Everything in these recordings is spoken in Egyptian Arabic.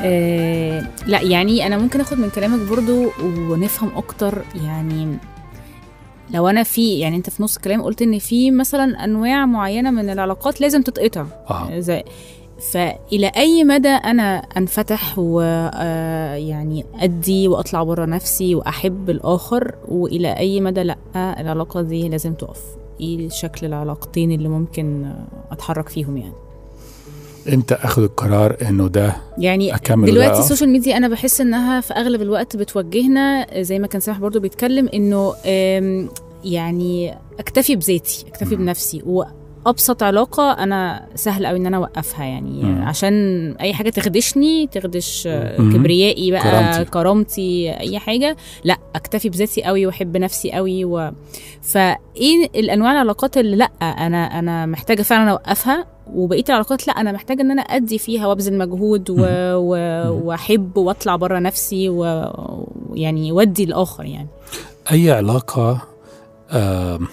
آه لا يعني انا ممكن اخد من كلامك برضو ونفهم اكتر يعني لو انا في يعني انت في نص الكلام قلت ان في مثلا انواع معينه من العلاقات لازم تتقطع اه زي فإلى أي مدى أنا أنفتح ويعني أدي وأطلع بره نفسي وأحب الآخر وإلى أي مدى لأ العلاقة دي لازم تقف إيه شكل العلاقتين اللي ممكن آه، أتحرك فيهم يعني امتى اخد القرار انه ده يعني اكمل دلوقتي وده السوشيال ميديا انا بحس انها في اغلب الوقت بتوجهنا زي ما كان سامح برضو بيتكلم انه آم، يعني اكتفي بذاتي اكتفي مم. بنفسي وابسط علاقه انا سهل قوي ان انا اوقفها يعني مم. عشان اي حاجه تخدشني تخدش آه، مم. كبريائي بقى كرامتي. كرامتي. كرامتي اي حاجه لا اكتفي بذاتي قوي واحب نفسي قوي و... فايه الانواع العلاقات اللي لا انا انا محتاجه فعلا اوقفها وبقيه العلاقات لا انا محتاجه ان انا ادي فيها وابذل مجهود و... و... واحب واطلع بره نفسي و- ويعني ودي الاخر يعني اي علاقه آم،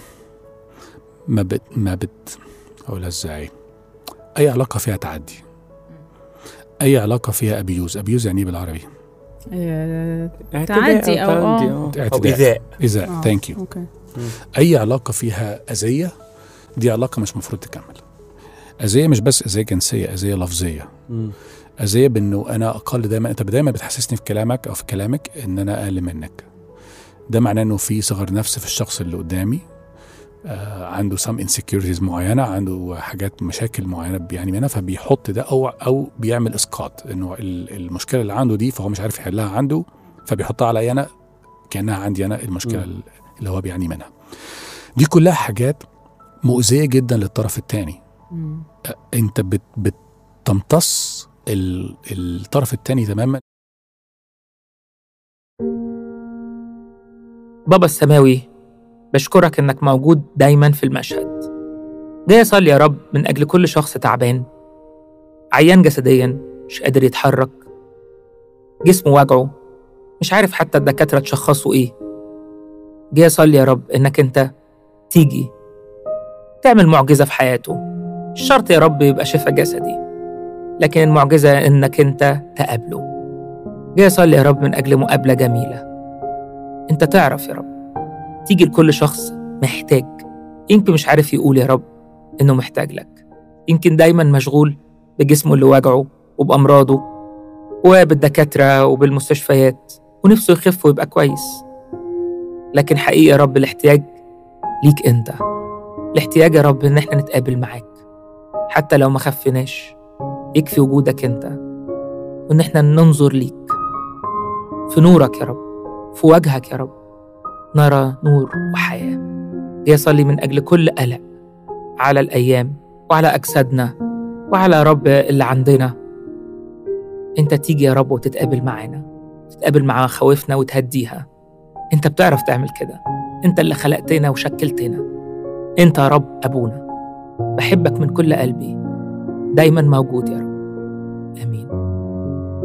ما بت ما بت اقولها ازاي اي علاقه فيها تعدي اي علاقه فيها ابيوز ابيوز يعني ايه بالعربي آه، اعتداء تعدي أو- تعدي، آه. أو اعتداء. إيذاء اذا آه، ثانك يو اوكي اي علاقه فيها اذيه دي علاقه مش مفروض تكمل اذيه مش بس اذيه جنسيه اذيه لفظيه مم. اذيه بانه انا اقل دايما انت دايما بتحسسني في كلامك او في كلامك ان انا اقل منك ده معناه انه في صغر نفس في الشخص اللي قدامي آه عنده سام انسكيورتيز معينه عنده حاجات مشاكل معينه بيعاني منها فبيحط ده او او بيعمل اسقاط انه ال- المشكله اللي عنده دي فهو مش عارف يحلها عنده فبيحطها عليا انا كانها عندي انا المشكله مم. اللي هو بيعاني منها دي كلها حاجات مؤذيه جدا للطرف الثاني مم. انت بت بتمتص ال- الطرف الثاني تماما بابا السماوي بشكرك إنك موجود دايما في المشهد جاي أصلي يا رب من أجل كل شخص تعبان عيان جسديا مش قادر يتحرك جسمه واجعه مش عارف حتى الدكاترة تشخصوا إيه جاي أصلي يا رب إنك أنت تيجي تعمل معجزة في حياته مش شرط يا رب يبقى شفاء جسدي لكن المعجزة إنك أنت تقابله جاي أصلي يا رب من أجل مقابلة جميلة أنت تعرف يا رب تيجي لكل شخص محتاج يمكن مش عارف يقول يا رب إنه محتاج لك يمكن دايما مشغول بجسمه اللي واجعه وبأمراضه وبالدكاترة وبالمستشفيات ونفسه يخف ويبقى كويس لكن حقيقي يا رب الاحتياج ليك أنت الاحتياج يا رب إن احنا نتقابل معاك حتى لو ما خفناش يكفي وجودك أنت وإن احنا ننظر ليك في نورك يا رب في وجهك يا رب نرى نور وحياة جاي أصلي من أجل كل قلق على الأيام وعلى أجسادنا وعلى يا رب اللي عندنا أنت تيجي يا رب وتتقابل معانا تتقابل مع خوافنا وتهديها أنت بتعرف تعمل كده أنت اللي خلقتنا وشكلتنا أنت يا رب أبونا بحبك من كل قلبي دايما موجود يا رب